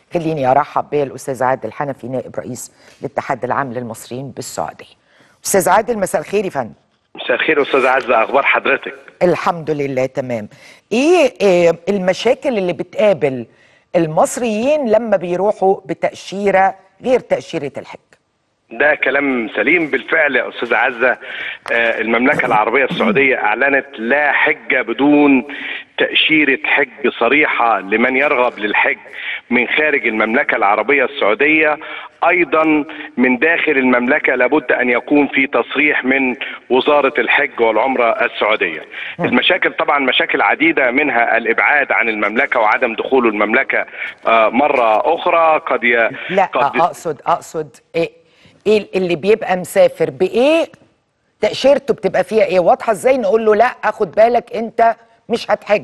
خليني ارحب بالاستاذ عادل حنفي نائب رئيس الاتحاد العام للمصريين بالسعوديه استاذ عادل مساء الخير يا فندم مساء الخير استاذ عزه اخبار حضرتك الحمد لله تمام ايه, إيه المشاكل اللي بتقابل المصريين لما بيروحوا بتاشيره غير تاشيره الحج ده كلام سليم بالفعل يا استاذ عزه آه، المملكه العربيه السعوديه اعلنت لا حج بدون تاشيره حج صريحه لمن يرغب للحج من خارج المملكه العربيه السعوديه ايضا من داخل المملكه لابد ان يكون في تصريح من وزاره الحج والعمره السعوديه. المشاكل طبعا مشاكل عديده منها الابعاد عن المملكه وعدم دخول المملكه آه، مره اخرى قد ي... لا قد اقصد اقصد ايه ايه اللي بيبقى مسافر بايه تاشيرته بتبقى فيها ايه واضحه ازاي نقول له لا اخد بالك انت مش هتحج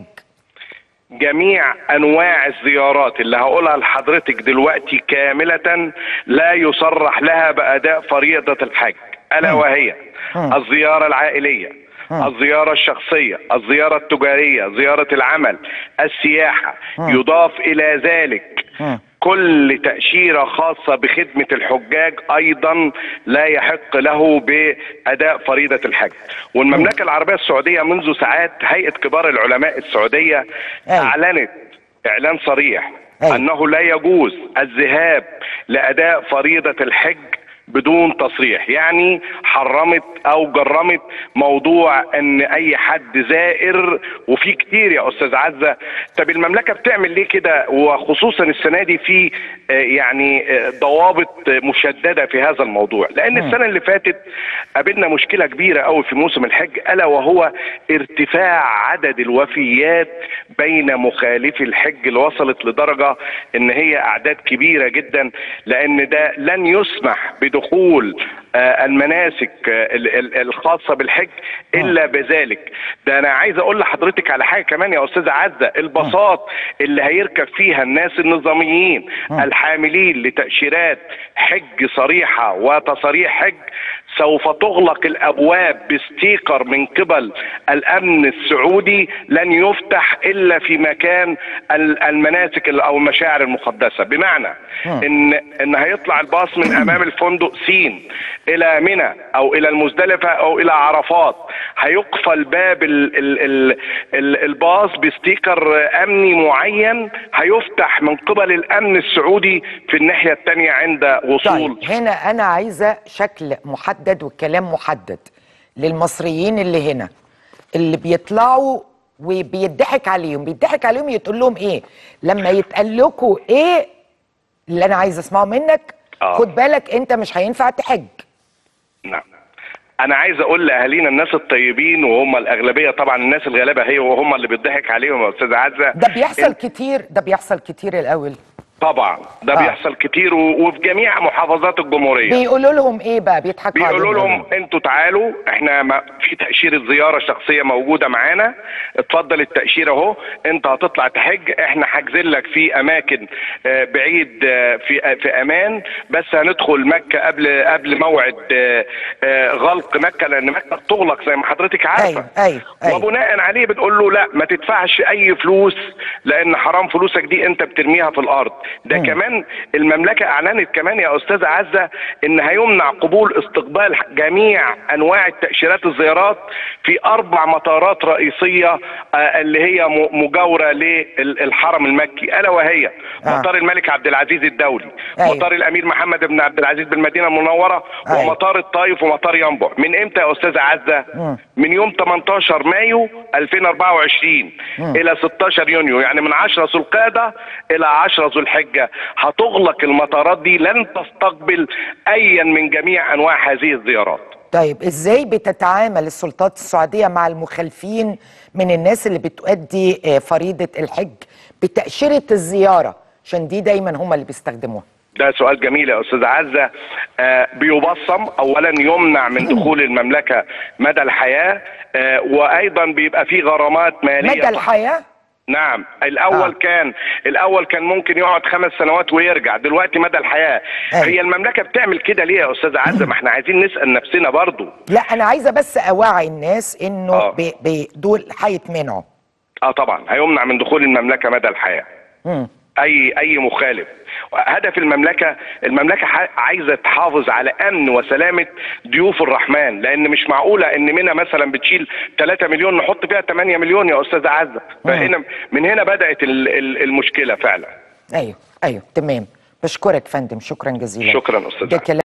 جميع انواع الزيارات اللي هقولها لحضرتك دلوقتي كامله لا يصرح لها باداء فريضه الحج الا وهي الزياره العائليه الزياره الشخصيه الزياره التجاريه زياره العمل السياحه يضاف الى ذلك كل تأشيرة خاصة بخدمة الحجاج أيضا لا يحق له بأداء فريضة الحج والمملكة العربية السعودية منذ ساعات هيئة كبار العلماء السعودية أيوة. أعلنت إعلان صريح أيوة. أنه لا يجوز الذهاب لأداء فريضة الحج بدون تصريح يعني حرمت او جرمت موضوع ان اي حد زائر وفي كتير يا استاذ عزه طب المملكه بتعمل ليه كده وخصوصا السنه دي في آه، يعني آه، ضوابط مشدده في هذا الموضوع لان السنه اللي فاتت قابلنا مشكله كبيره قوي في موسم الحج الا وهو ارتفاع عدد الوفيات بين مخالفي الحج اللي وصلت لدرجه ان هي اعداد كبيره جدا لان ده لن يسمح بدخول آه، المناسك آه، ال- ال- الخاصه بالحج الا بذلك ده انا عايز اقول لحضرتك على حاجه كمان يا استاذه عزه الباصات اللي هيركب فيها الناس النظاميين الحاملين لتاشيرات حج صريحه وتصاريح حج سوف تغلق الابواب بستيكر من قبل الامن السعودي لن يفتح الا في مكان ال- المناسك ال- او المشاعر المقدسه بمعنى ان ان هيطلع الباص من امام الفندق سين الى منى او الى المزدلفه او الى عرفات هيقفل باب ال ال ال ال الباص بستيكر امني معين هيفتح من قبل الامن السعودي في الناحيه الثانيه عند وصول طيب هنا انا عايزه شكل محدد والكلام محدد للمصريين اللي هنا اللي بيطلعوا وبيضحك عليهم بيضحك عليهم يتقول لهم ايه لما يتقال لكم ايه اللي انا عايز اسمعه منك آه. خد بالك انت مش هينفع تحج نعم انا عايز اقول لاهالينا الناس الطيبين وهم الاغلبيه طبعا الناس الغلابه هي وهم اللي بيضحك عليهم يا استاذ عزه ده بيحصل إن- كتير ده بيحصل كتير الاول طبعا ده آه. بيحصل كتير و- وفي جميع محافظات الجمهوريه بيقولوا لهم ايه بقى بيضحكوا بيقولوا عليهم لهم انتوا تعالوا احنا ما في تاشيره زياره شخصيه موجوده معانا اتفضل التاشيره اهو انت هتطلع تحج احنا حاجزين لك في اماكن آه، بعيد آه، في آه، في امان بس هندخل مكه قبل قبل موعد آه، آه، غلق مكه لان مكه بتغلق زي ما حضرتك عارفه ايوه ايوه ايوه وبناء عليه بتقول له لا ما تدفعش اي فلوس لان حرام فلوسك دي انت بترميها في الارض ده كمان المملكه اعلنت كمان يا استاذه عزه ان هيمنع قبول استقبال جميع انواع التاشيرات الزيارات في اربع مطارات رئيسيه آه، اللي هي م- مجاوره للحرم المكي الا وهي آه. مطار الملك عبد العزيز الدولي أيوة. مطار الامير محمد بن عبد العزيز بالمدينه المنوره أيوة. ومطار الطائف ومطار ينبع من امتى يا استاذه عزه مم. من يوم 18 مايو 2024 الى 16 يونيو يعني من 10 ذو القعده الى 10 ذو الحجه هتغلق المطارات دي لن تستقبل ايا من جميع انواع هذه الزيارات طيب ازاي بتتعامل السلطات السعوديه مع المخالفين من الناس اللي بتؤدي آه، فريضه الحج بتاشيره الزياره عشان دي دايما هم اللي بيستخدموها ده سؤال جميل يا استاذ عزه آه بيبصم اولا يمنع من دخول المملكه مدى الحياه آه وايضا بيبقى فيه غرامات ماليه مدى الحياه نعم الاول آه. آه. كان الاول كان ممكن يقعد خمس سنوات ويرجع دلوقتي مدى الحياه أيوة. هي المملكه بتعمل كده ليه يا استاذ عزه ما احنا عايزين نسال نفسنا برضو لا انا عايزه بس اوعي الناس انه آه. ب- ب- دول هيتمنعوا اه طبعا هيمنع من دخول المملكه مدى الحياه مم. اي اي مخالف هدف المملكه المملكه ح- عايزه تحافظ على امن وسلامه ضيوف الرحمن لان مش معقوله ان منى مثلا بتشيل 3 مليون نحط فيها 8 مليون يا استاذ عزه فهنا من هنا بدات ال- ال- المشكله فعلا ايوه ايوه تمام بشكرك فندم شكرا جزيلا شكرا أستاذ ده علي. كلام